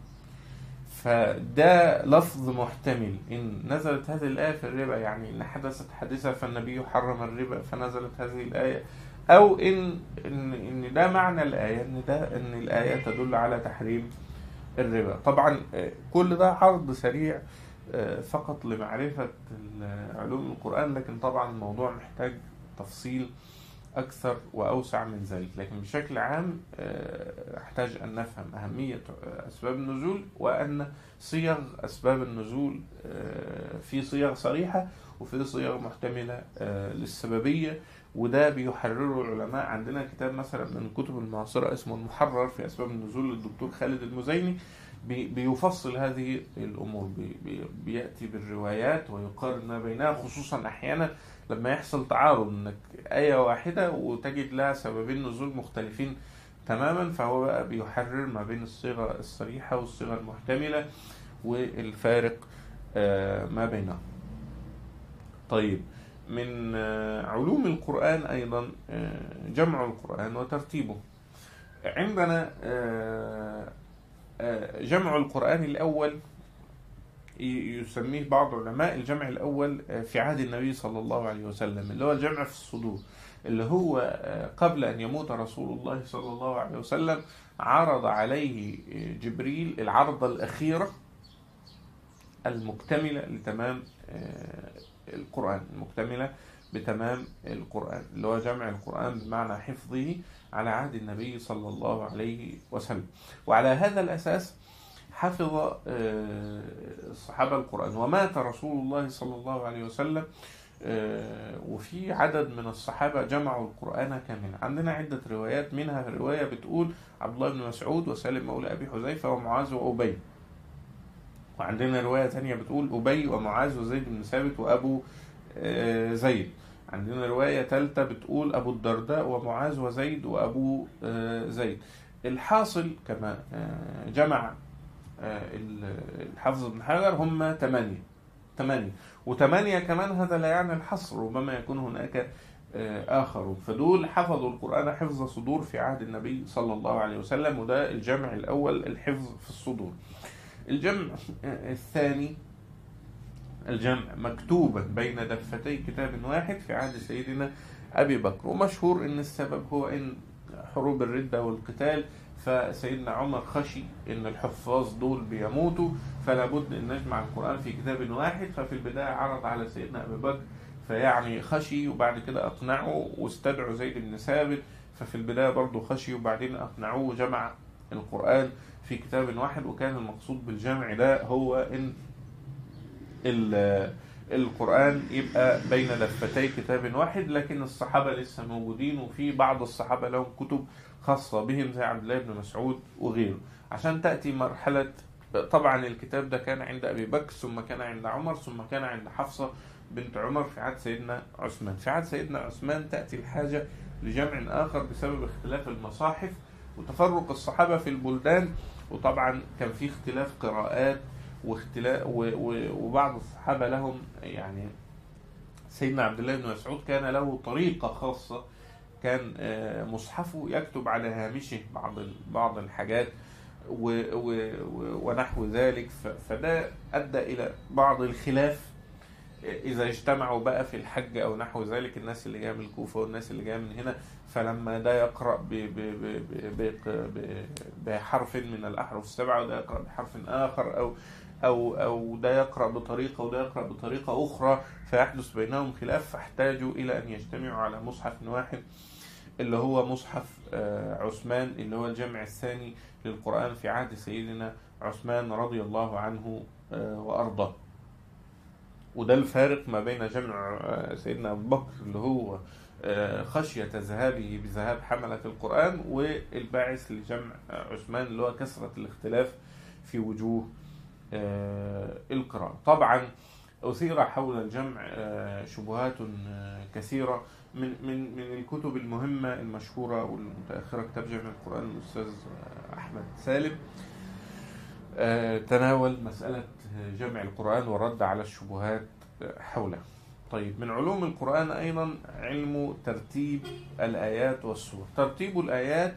فده لفظ محتمل ان نزلت هذه الآية في الربا يعني ان حدثت حادثة فالنبي حرم الربا فنزلت هذه الآية او ان ان ان ده معنى الآية ان ده ان الآية تدل على تحريم الربا طبعا كل ده عرض سريع فقط لمعرفة علوم القرآن لكن طبعا الموضوع محتاج تفصيل أكثر وأوسع من ذلك لكن بشكل عام أحتاج أن نفهم أهمية أسباب النزول وأن صيغ أسباب النزول في صيغ صريحة وفي صيغ محتملة للسببية وده بيحرره العلماء عندنا كتاب مثلا من الكتب المعاصرة اسمه المحرر في أسباب النزول للدكتور خالد المزيني بيفصل هذه الأمور بيأتي بالروايات ويقارن ما بينها خصوصا أحيانا لما يحصل تعارض انك آية واحدة وتجد لها سببين نزول مختلفين تماما فهو بقى بيحرر ما بين الصيغة الصريحة والصيغة المحتملة والفارق ما بينها طيب من علوم القرآن أيضا جمع القرآن وترتيبه عندنا جمع القرآن الأول يسميه بعض علماء الجمع الأول في عهد النبي صلى الله عليه وسلم اللي هو الجمع في الصدور اللي هو قبل أن يموت رسول الله صلى الله عليه وسلم عرض عليه جبريل العرضة الأخيرة المكتملة لتمام القرآن المكتملة بتمام القرآن اللي هو جمع القرآن بمعنى حفظه على عهد النبي صلى الله عليه وسلم وعلى هذا الأساس حفظ الصحابة القرآن ومات رسول الله صلى الله عليه وسلم وفي عدد من الصحابة جمعوا القرآن كاملا عندنا عدة روايات منها رواية بتقول عبد الله بن مسعود وسالم مولى أبي حذيفة ومعاذ وأبي وعندنا رواية ثانية بتقول أبي ومعاذ وزيد بن ثابت وأبو زيد عندنا رواية ثالثة بتقول أبو الدرداء ومعاذ وزيد وأبو زيد الحاصل كما جمع الحافظ بن حجر هم ثمانية ثمانية وثمانية كمان هذا لا يعني الحصر ربما يكون هناك آخر فدول حفظوا القرآن حفظ صدور في عهد النبي صلى الله عليه وسلم وده الجمع الأول الحفظ في الصدور الجمع الثاني الجمع مكتوبا بين دفتي كتاب واحد في عهد سيدنا أبي بكر ومشهور أن السبب هو أن حروب الردة والقتال فسيدنا عمر خشي أن الحفاظ دول بيموتوا فلا بد أن نجمع القرآن في كتاب واحد ففي البداية عرض على سيدنا أبي بكر فيعني خشي وبعد كده أقنعه واستدعوا زيد بن ثابت ففي البداية برضه خشي وبعدين أقنعوه وجمع القرآن في كتاب واحد وكان المقصود بالجمع ده هو ان القرآن يبقى بين دفتي كتاب واحد لكن الصحابة لسه موجودين وفي بعض الصحابة لهم كتب خاصة بهم زي عبد الله بن مسعود وغيره عشان تأتي مرحلة طبعا الكتاب ده كان عند أبي بكر ثم كان عند عمر ثم كان عند حفصة بنت عمر في عهد سيدنا عثمان في عهد سيدنا عثمان تأتي الحاجة لجمع آخر بسبب اختلاف المصاحف وتفرق الصحابة في البلدان وطبعا كان في اختلاف قراءات واختلاف وبعض الصحابة لهم يعني سيدنا عبد الله بن مسعود كان له طريقة خاصة كان آه، مصحفه يكتب على هامشه بعض بعض الحاجات و و ونحو ذلك فده أدى إلى بعض الخلاف إذا اجتمعوا بقى في الحج أو نحو ذلك الناس اللي جاية من الكوفة والناس اللي جاية من هنا فلما ده يقرأ ب ب ب ب بحرف من الأحرف السبعة وده يقرأ بحرف آخر أو أو أو ده يقرأ بطريقة وده يقرأ بطريقة أخرى فيحدث بينهم خلاف فاحتاجوا إلى أن يجتمعوا على مصحف واحد اللي هو مصحف آه، عثمان اللي هو الجمع الثاني للقرآن في عهد سيدنا عثمان رضي الله عنه آه، وأرضاه وده الفارق ما بين جمع آه، سيدنا أبو بكر اللي هو خشية ذهابه بذهاب حملة القرآن والباعث لجمع عثمان اللي هو كثرة الاختلاف في وجوه القراءة طبعا أثير حول الجمع شبهات كثيرة من من من الكتب المهمة المشهورة والمتأخرة كتاب جامع القرآن الأستاذ أحمد سالم آه، تناول مسألة جمع القرآن والرد على الشبهات حوله طيب من علوم القرآن أيضا علم ترتيب الآيات والسور ترتيب الآيات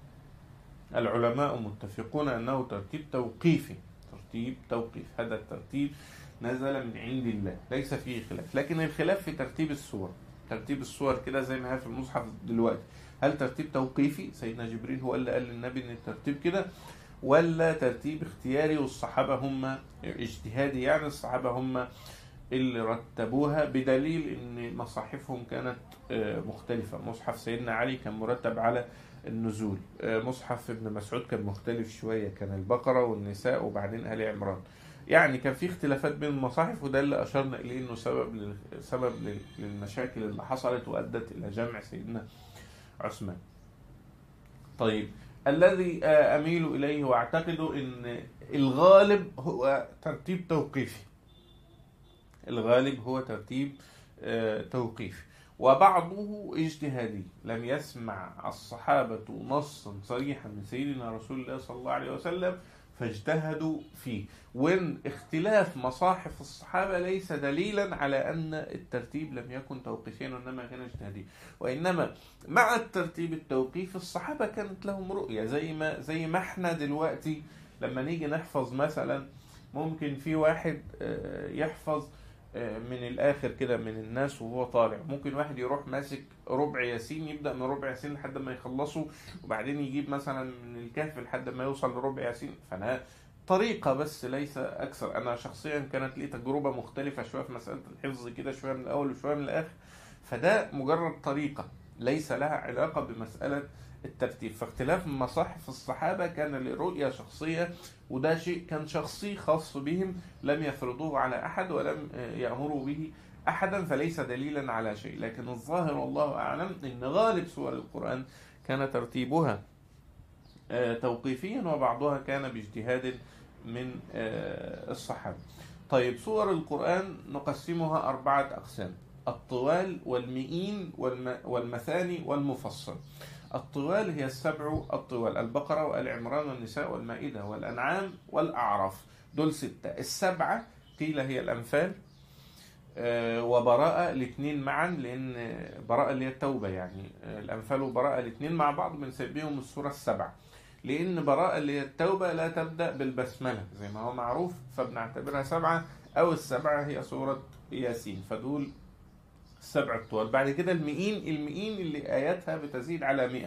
العلماء متفقون أنه ترتيب توقيفي ترتيب توقيف هذا الترتيب نزل من عند الله ليس فيه خلاف لكن الخلاف في ترتيب السور ترتيب الصور كده زي ما هي في المصحف دلوقتي هل ترتيب توقيفي سيدنا جبريل هو اللي قال للنبي ان الترتيب كده ولا ترتيب اختياري والصحابة هم اجتهادي يعني الصحابة هم اللي رتبوها بدليل ان مصاحفهم كانت آه، مختلفة مصحف سيدنا علي كان مرتب على النزول آه، مصحف ابن مسعود كان مختلف شوية كان البقرة والنساء وبعدين آل عمران يعني كان في اختلافات بين المصاحف وده اللي اشرنا اليه انه سبب سبب للمشاكل اللي حصلت وادت الى جمع سيدنا عثمان. طيب الذي اميل اليه واعتقد ان الغالب هو ترتيب توقيفي. الغالب هو ترتيب آه، توقيفي وبعضه اجتهادي لم يسمع الصحابة نصا صريحا من سيدنا رسول الله صلى الله عليه وسلم فاجتهدوا فيه وان اختلاف مصاحف الصحابة ليس دليلا على أن الترتيب لم يكن توقيفيا وإنما كان اجتهاديا وإنما مع الترتيب التوقيفي الصحابة كانت لهم رؤية زي ما زي ما احنا دلوقتي لما نيجي نحفظ مثلا ممكن في واحد آه، يحفظ من الاخر كده من الناس وهو طالع ممكن واحد يروح ماسك ربع ياسين يبدا من ربع ياسين لحد ما يخلصه وبعدين يجيب مثلا من الكهف لحد ما يوصل لربع ياسين فانا طريقه بس ليس اكثر انا شخصيا كانت لي تجربه مختلفه شويه في مساله الحفظ كده شويه من الاول وشويه من الاخر فده مجرد طريقه ليس لها علاقه بمساله الترتيب فاختلاف مصاحف الصحابة كان لرؤية شخصية وده شيء كان شخصي خاص بهم لم يفرضوه على أحد ولم يأمروا به أحدا فليس دليلا على شيء لكن الظاهر والله أعلم أن غالب سور القرآن كان ترتيبها آه، توقيفيا وبعضها كان باجتهاد من آه، الصحابة طيب سور القرآن نقسمها أربعة أقسام الطوال والمئين والمثاني والمفصل الطوال هي السبع الطوال البقرة والعمران والنساء والمائدة والأنعام والأعراف دول ستة السبعة قيل هي الأنفال آه، وبراءة الاثنين معا لأن براءة اللي هي التوبة يعني آه، الأنفال وبراءة الاثنين مع بعض بنسميهم السورة السبعة لأن براءة اللي هي التوبة لا تبدأ بالبسملة زي ما هو معروف فبنعتبرها سبعة أو السبعة هي سورة ياسين فدول السبع الطوال بعد كده المئين المئين اللي آياتها بتزيد على مئة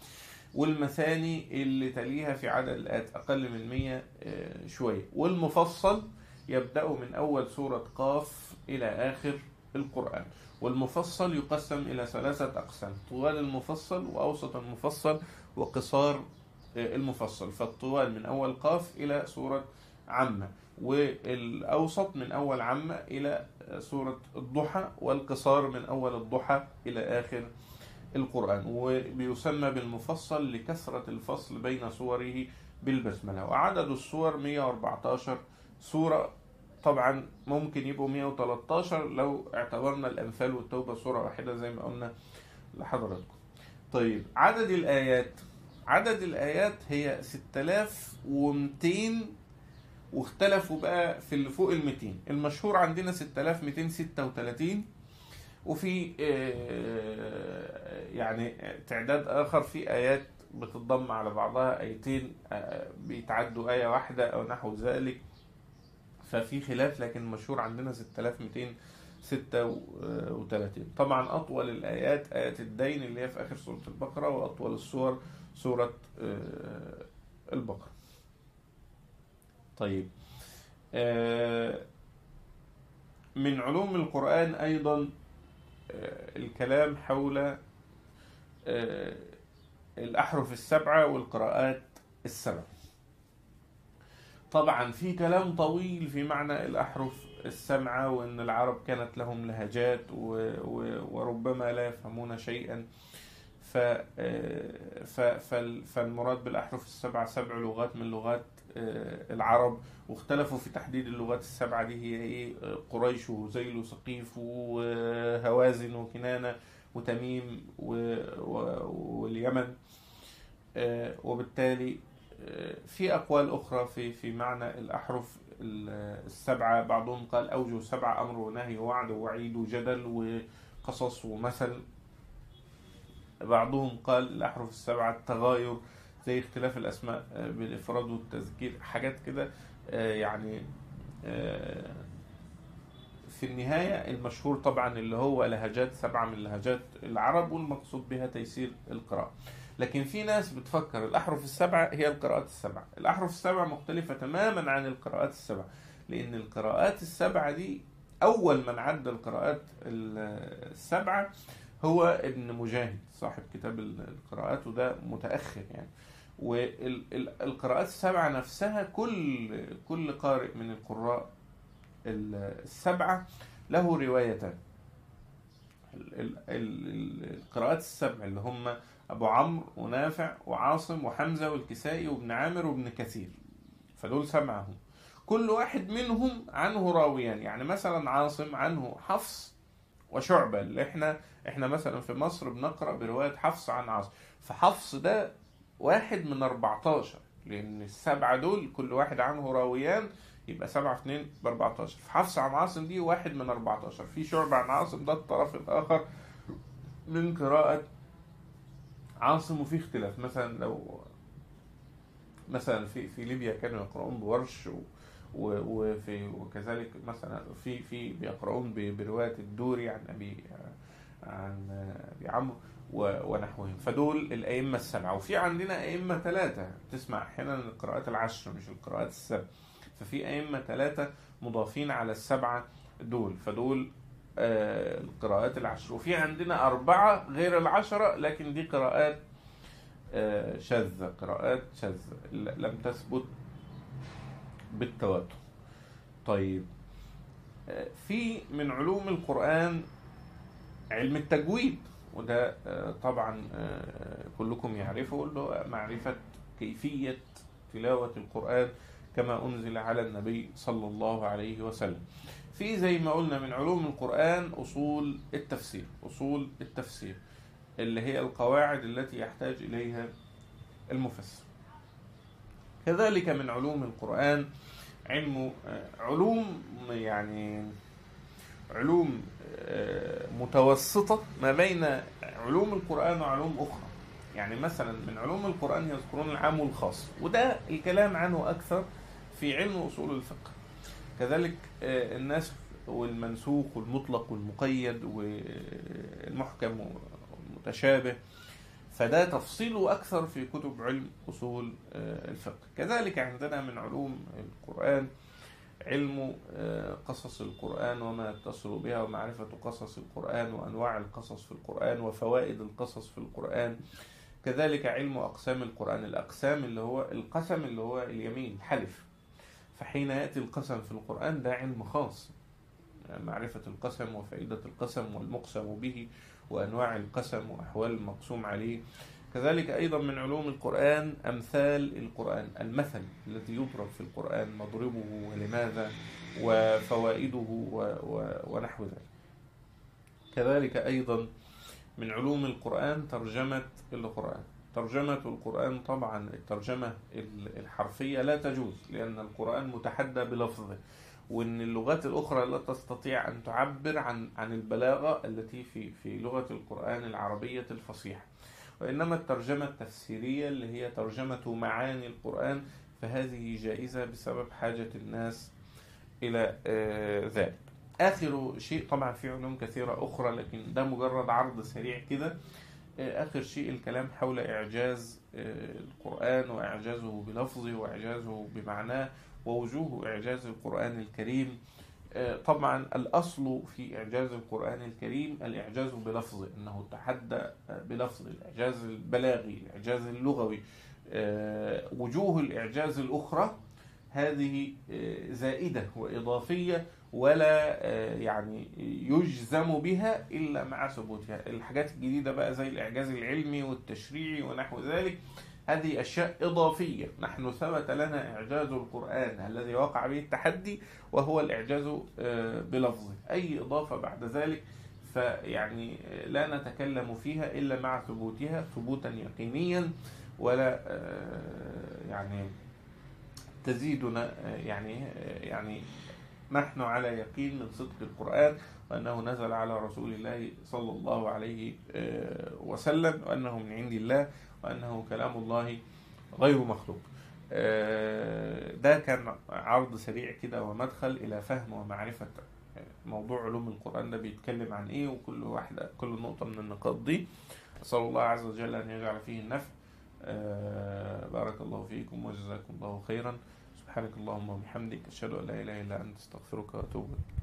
والمثاني اللي تليها في عدد الآيات أقل من مئة آه، شوية والمفصل يبدأ من أول سورة قاف إلى آخر القرآن والمفصل يقسم إلى ثلاثة أقسام طوال المفصل وأوسط المفصل وقصار آه، المفصل فالطوال من أول قاف إلى سورة عامة والأوسط من أول عامة إلى سورة الضحى والقصار من أول الضحى إلى آخر القرآن وبيسمى بالمفصل لكثرة الفصل بين صوره بالبسملة وعدد السور 114 سورة طبعا ممكن يبقوا 113 لو اعتبرنا الأنفال والتوبة صورة واحدة زي ما قلنا لحضراتكم طيب عدد الآيات عدد الآيات هي 6200 واختلفوا بقى في اللي فوق ال 200 المشهور عندنا 6236 وفي آه، يعني تعداد آخر في آيات بتتضم على بعضها آيتين آه، بيتعدوا آية واحدة أو نحو ذلك ففي خلاف لكن مشهور عندنا 6236 طبعا أطول الآيات آيات الدين اللي هي في آخر سورة البقرة وأطول السور سورة آه، البقرة طيب آه، من علوم القرآن أيضا آه، الكلام حول آه، الأحرف السبعة والقراءات السبع طبعا في كلام طويل في معنى الأحرف السبعة وأن العرب كانت لهم لهجات و- و- وربما لا يفهمون شيئا ف ف- فال- فالمراد بالأحرف السبعة سبع لغات من لغات آه، العرب واختلفوا في تحديد اللغات السبعة دي هي إيه آه، قريش وهزيل وسقيف وهوازن وكنانة وتميم و- و- واليمن آه، وبالتالي آه، في أقوال أخرى في في معنى الأحرف ال- السبعة بعضهم قال أوجه سبعة أمر ونهي ووعد ووعيد وجدل وقصص ومثل بعضهم قال الأحرف السبعة التغاير زي اختلاف الأسماء آه، بالإفراد والتذكير حاجات كده آه، يعني آه، في النهاية المشهور طبعا اللي هو لهجات سبعة من لهجات العرب والمقصود بها تيسير القراءة لكن في ناس بتفكر الأحرف السبعة هي القراءات السبعة الأحرف السبعة مختلفة تماما عن القراءات السبعة لأن القراءات السبعة دي أول من عد القراءات ال- السبعة هو ابن مجاهد صاحب كتاب ال- القراءات وده متأخر يعني والقراءات السبعة نفسها كل كل قارئ من القراء ال- السبعة له روايتان ال- ال- ال- القراءات السبع اللي هم أبو عمرو ونافع وعاصم وحمزة والكسائي وابن عامر وابن كثير فدول سبعة هم كل واحد منهم عنه راويان يعني مثلا عاصم عنه حفص وشعبة اللي احنا احنا مثلا في مصر بنقرأ برواية حفص عن عاصم فحفص ده واحد من 14 لأن السبعة دول كل واحد عنه راويان يبقى سبعة في اتنين ب 14 فحفص عن عاصم دي واحد من 14 في شعبة عن عاصم ده الطرف الآخر من قراءة عاصم وفي اختلاف مثلا لو مثلا في في ليبيا كانوا يقرؤون بورش و و- وفي وكذلك مثلا في في بيقرؤون ب- بروايه الدوري عن ابي عن ابي عمرو و- ونحوهم فدول الائمه السبعه وفي عندنا ائمه ثلاثه تسمع احيانا القراءات العشر مش القراءات السبع ففي ائمه ثلاثه مضافين على السبعه دول فدول آه، القراءات العشر وفي عندنا أربعة غير العشرة لكن دي قراءات آه، شاذة قراءات شاذة ل- لم تثبت بالتواتر طيب آه، في من علوم القرآن علم التجويد وده آه، طبعا آه، كلكم يعرفه اللي هو معرفة كيفية تلاوة القرآن كما أنزل على النبي صلى الله عليه وسلم في زي ما قلنا من علوم القرآن أصول التفسير أصول التفسير اللي هي القواعد التي يحتاج إليها المفسر كذلك من علوم القرآن علم آه، علوم يعني علوم آه، متوسطة ما بين علوم القرآن وعلوم أخرى يعني مثلا من علوم القرآن يذكرون العام والخاص وده الكلام عنه أكثر في علم أصول الفقه كذلك آه، الناسخ والمنسوخ والمطلق والمقيد والمحكم والمتشابه فده تفصيله أكثر في كتب علم أصول آه، الفقه كذلك عندنا من علوم القرآن علم آه، قصص القرآن وما يتصل بها ومعرفة قصص القرآن وأنواع القصص في القرآن وفوائد القصص في القرآن كذلك علم أقسام القرآن الأقسام اللي هو القسم اللي هو اليمين الحلف فحين يأتي القسم في القرآن ده علم خاص معرفة القسم وفائدة القسم والمقسم به وأنواع القسم وأحوال المقسوم عليه كذلك أيضا من علوم القرآن أمثال القرآن المثل الذي يضرب في القرآن مضربه ولماذا وفوائده ونحو ذلك كذلك أيضا من علوم القرآن ترجمة القرآن ترجمة القرآن طبعا الترجمة الحرفية لا تجوز لأن القرآن متحدى بلفظه وان اللغات الاخرى لا تستطيع ان تعبر عن عن البلاغه التي في في لغه القران العربيه الفصيحه وانما الترجمه التفسيريه اللي هي ترجمه معاني القران فهذه جائزه بسبب حاجه الناس الى ذلك اخر شيء طبعا في علوم كثيره اخرى لكن ده مجرد عرض سريع كده آخر شيء الكلام حول إعجاز القرآن وإعجازه بلفظه وإعجازه بمعناه ووجوه إعجاز القرآن الكريم طبعا الأصل في إعجاز القرآن الكريم الإعجاز بلفظه أنه تحدى بلفظه الإعجاز البلاغي الإعجاز اللغوي وجوه الإعجاز الأخرى هذه زائدة وإضافية ولا يعني يجزم بها إلا مع ثبوتها الحاجات الجديدة بقى زي الإعجاز العلمي والتشريعي ونحو ذلك هذه أشياء إضافية نحن ثبت لنا إعجاز القرآن الذي وقع به التحدي وهو الإعجاز بلفظه أي إضافة بعد ذلك فيعني لا نتكلم فيها إلا مع ثبوتها ثبوتا يقينيا ولا يعني تزيدنا يعني يعني نحن على يقين من صدق القرآن وأنه نزل على رسول الله صلى الله عليه وسلم وأنه من عند الله وأنه كلام الله غير مخلوق ده كان عرض سريع كده ومدخل إلى فهم ومعرفة موضوع علوم القرآن ده بيتكلم عن إيه وكل واحدة كل نقطة من النقاط دي أسأل الله عز وجل أن يجعل فيه النفع بارك الله فيكم وجزاكم الله خيرا سبحانك اللهم وبحمدك أشهد أن لا إله إلا أنت استغفرك وأتوب إليك